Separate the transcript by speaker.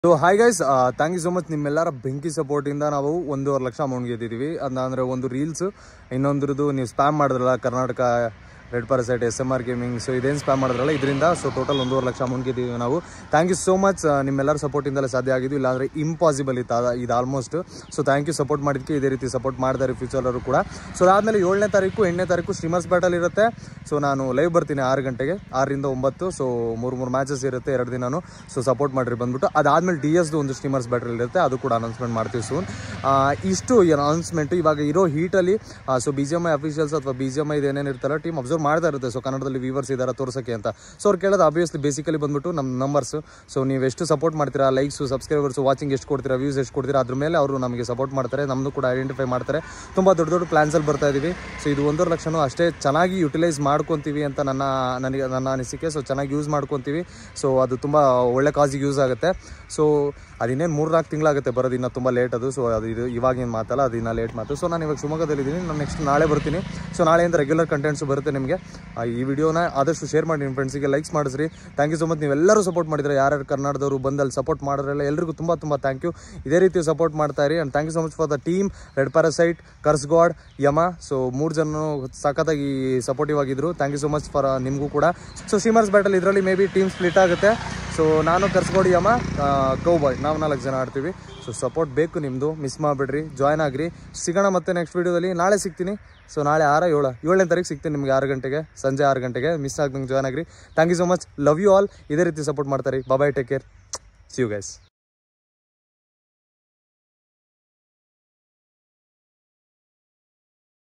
Speaker 1: so hi guys thank you so much ನಿಮ್ಮೆಲ್ಲರ ಬೆಂಕಿ ಸಪೋರ್ಟಿಂದ ನಾವು ಒಂದೂವರೆ ಲಕ್ಷ ಅಮೌಂಟ್ ಗೆದ್ದಿದ್ದೀವಿ ಅಂದರೆ ಒಂದು ರೀಲ್ಸ್ ಇನ್ನೊಂದ್ರದ್ದು ನೀವು ಸ್ಪ್ಯಾಮ್ ಮಾಡಿದ್ರಲ್ಲ Karnataka red parasite S M R gaming so ಇದೇನು ಸ್ಪ್ಯಾಮ್ ಮಾಡಿದ್ರಲ್ಲ ಇದರಿಂದ ಸೊ ಟೋಟಲ್ ಒಂದೂವರೆ ಲಕ್ಷ ಅಮೌಂಟ್ ಗೆದ್ದಿದ್ದೀವಿ ನಾವು ಥ್ಯಾಂಕ್ ಯು ಸೋ ಮಚ್ ನಿಮ್ಮೆಲ್ಲರ ಸಪೋರ್ಟಿಂದಲೇ ಸಾಧ್ಯ ಆಗಿದ್ದು ಇಲ್ಲಾಂದರೆ ಇಂಪಾಸಿಬಲ್ ಇತ್ತು ಅದ- ಇದು almost so thank you support ಮಾಡಿದ್ದಕ್ಕೆ ಇದೇ ರೀತಿ ಸಪೋರ್ಟ್ ಮಾಡ್ತಾರೆ ಫ್ಯೂಚರರು ಕೂಡ ಸೊ ಅದಾದಮೇಲೆ ಏಳನೇ ತಾರೀಕು ಎಂಟನೇ ತಾರೀಕು ಸ್ಟ್ರೀಮರ್ಸ್ ಬ್ಯಾಟಲ್ ಇರುತ್ತೆ ಸೊ ನಾನು ಲೈವ್ ಬರ್ತೀನಿ ಆರು ಗಂಟೆಗೆ ಆರರಿಂದ ಒಂಬತ್ತು ಸೊ ಮೂರು ಮೂರು ಮ್ಯಾಚಸ್ ಇರುತ್ತೆ ಎರಡು ದಿನಾನು ಸೊ ಸಪೋರ್ಟ್ ಮಾಡಿರಿ ಬಂದ್ಬಿಟ್ಟು ಅದಾದಮೇಲೆ ಡಿ ಎಸ್ದು ಒಂದು ಸ್ಟ್ರೀಮರ್ಸ್ ಬ್ಯಾಟಲ್ ಇರುತ್ತೆ ಅದು ಕೂಡ ಅನೌನ್ಸ್ಮೆಂಟ್ ಮಾಡ್ತೀವಿ ಸೂನ್ ಇಷ್ಟು ಅನೌನ್ಸ್ಮೆಂಟ್ ಇವಾಗ ಇರೋ ಹೀಟಲ್ಲಿ so B G M I officials ಅಥವಾ ಬಿ ಜಿ ಎಮ್ ಐ ಏನೇನು ಇರ್ತಾರೋ ಟೀಮ್ ಅಬ್ಸರ್ವ್ ಮಾಡ್ತಾ ಇರುತ್ತೆ ಸೊ ಕನ್ನಡದಲ್ಲಿ ವ್ಯೂವರ್ಸ್ ಇದ್ದಾರೆ ತೋರ್ಸೋಕ್ಕೆ ಅಂತ ಸೊ ಅವ್ರು ಕೇಳೋದು ಆಬ್ವಿಯಸ್ಲಿ ಬೇಸಿಕಲಿ ಬಂದ್ಬಿಟ್ಟು ನಮ್ಮ ನಂಬರ್ಸ್ ಸೊ ನೀವು ಎಷ್ಟು ಸಪೋರ್ಟ್ ಮಾಡ್ತೀರಾ ಲೈಕ್ಸು ಸಬ್ಸ್ಕ್ರೈಬರ್ಸು ವಾಚಿಂಗ್ ಎಷ್ಟು ಕೊಡ್ತೀರಾ ವ್ಯೂಸ್ ಎಷ್ಟು ಕೊಡ್ತೀರಾ ಅದ್ರ ಮೇಲೆ ಅವರು ನಮಗೆ ಸಪೋರ್ಟ್ ಮಾಡ್ತಾರೆ ನಮ್ಮದು ಕೂಡ ಐಡೆಂಟಿಫೈ ಮಾಡ್ತಾರೆ ತುಂಬ ದೊಡ್ಡ ದೊಡ್ಡ ಪ್ಲಾನ್ಸಲ್ಲಿ ಬರ್ತಾ ಇದೀವಿ ಸೊ ಇದು ಒಂದೂವರೆ ಲಕ್ಷನೂ ಅಷ್ಟೇ ಚೆನ್ನಾಗಿ ಯುಟಿಲೈಸ್ ಮಾಡ್ಕೊತೀವಿ ಅಂತ ನನ್ನ ನನಗೆ ನನ್ನ ಅನಿಸಿಕೆ ಸೊ ಚೆನ್ನಾಗಿ ಯೂಸ್ ಮಾಡ್ಕೊತೀವಿ ಸೊ ಅದು ತುಂಬ ಒಳ್ಳೆ ಕಾಸಿಗೆ ಯೂಸ್ ಆಗುತ್ತೆ ಸೊ ಅದಿನ್ನೇನು ಮೂರು ನಾಲ್ಕು ತಿಂಗಳಾಗುತ್ತೆ ಬರೋದು ಇನ್ನೂ ತುಂಬ ಲೇಟ್ ಅದು ಸೊ ಅದು ಇದು ಇವಾಗಿನ ಮಾತಲ್ಲ ಅದು ಇನ್ನೂ ಲೇಟ್ ಮಾತು ಸೊ ನಾನು ಇವಾಗ ಶಿವಮೊಗ್ಗದಲ್ಲಿದ್ದೀನಿ ನಾನು ನೆಕ್ಸ್ಟ್ ನಾಳೆ ಬರ್ತೀನಿ ಸೊ ನಾಳೆಯಿಂದ ರೆಗ್ಯುಲರ್ ಕಂಟೆಂಟ್ಸ್ ಬರುತ್ತೆ ನಿಮಗೆ ಆ, ಈ ವಿಡಿಯೋನ ಆದಷ್ಟು ಶೇರ್ ಮಾಡಿ ನಿಮ್ಮ ಫ್ರೆಂಡ್ಸಿಗೆ ಲೈಕ್ಸ್ ಮಾಡಿಸ್ರಿ ಥ್ಯಾಂಕ್ ಯು ಸೊ ಮಚ್ ನೀವೆಲ್ಲರೂ ಸಪೋರ್ಟ್ ಮಾಡಿದ್ರೆ ಯಾರ್ಯಾರು ಕನ್ನಡದವರು ಬಂದಲ್ಲಿ ಸಪೋರ್ಟ್ ಮಾಡೋರೆಲ್ಲ ಎಲ್ರಿಗೂ ತುಂಬ ತುಂಬ ಥ್ಯಾಂಕ್ ಯು ಇದೇ ರೀತಿ ಸಪೋರ್ಟ್ ಮಾಡ್ತಾ ಇರಿ and thank you so much for the team red parasite curse god Yama so ಮೂರು ಜನ ಸಖತ್ತಾಗಿ ಸಪೋರ್ಟಿವ್ ಆಗಿದ್ರು thank you so much for ನಿಮಗೂ ಕೂಡ ಸೊ ಸೀಮರ್ಸ್ ಬ್ಯಾಟಲ್ ಇದರಲ್ಲಿ ಮೇ ಬಿ ಟೀಮ್ ಸ್ಪ್ಲಿಟ್ ಆಗುತ್ತೆ ಸೊ ನಾನು ಕರ್ಸ್ಗೋಡಿ ಯಮ ಕೌ ಬಾಯ್ ನಾವು ನಾಲ್ಕು ಜನ ಆಡ್ತೀವಿ ಸೊ ಸಪೋರ್ಟ್ ಬೇಕು ನಿಮ್ಮದು ಮಿಸ್ ಮಾಡಿಬಿಡ್ರಿ ಜಾಯ್ನ್ ಆಗ್ರಿ ಸಿಗೋಣ ಮತ್ತೆ ನೆಕ್ಸ್ಟ್ ವೀಡಿಯೋದಲ್ಲಿ ನಾಳೆ ಸಿಗ್ತೀನಿ ಸೊ ನಾಳೆ ಆರ ಏಳು ಏಳನೇ ತಾರೀಕು ಸಿಗ್ತೀನಿ ನಿಮಗೆ ಆರು ಗಂಟೆಗೆ ಸಂಜೆ ಆರು ಗಂಟೆಗೆ ಮಿಸ್ ಆಗ್ದಂಗೆ ಜಾಯ್ನ್ ಆಗ್ರಿ thank you so much love you all ಇದೇ ರೀತಿ ಸಪೋರ್ಟ್ ಮಾಡ್ತಾರೆ bye take care see you guys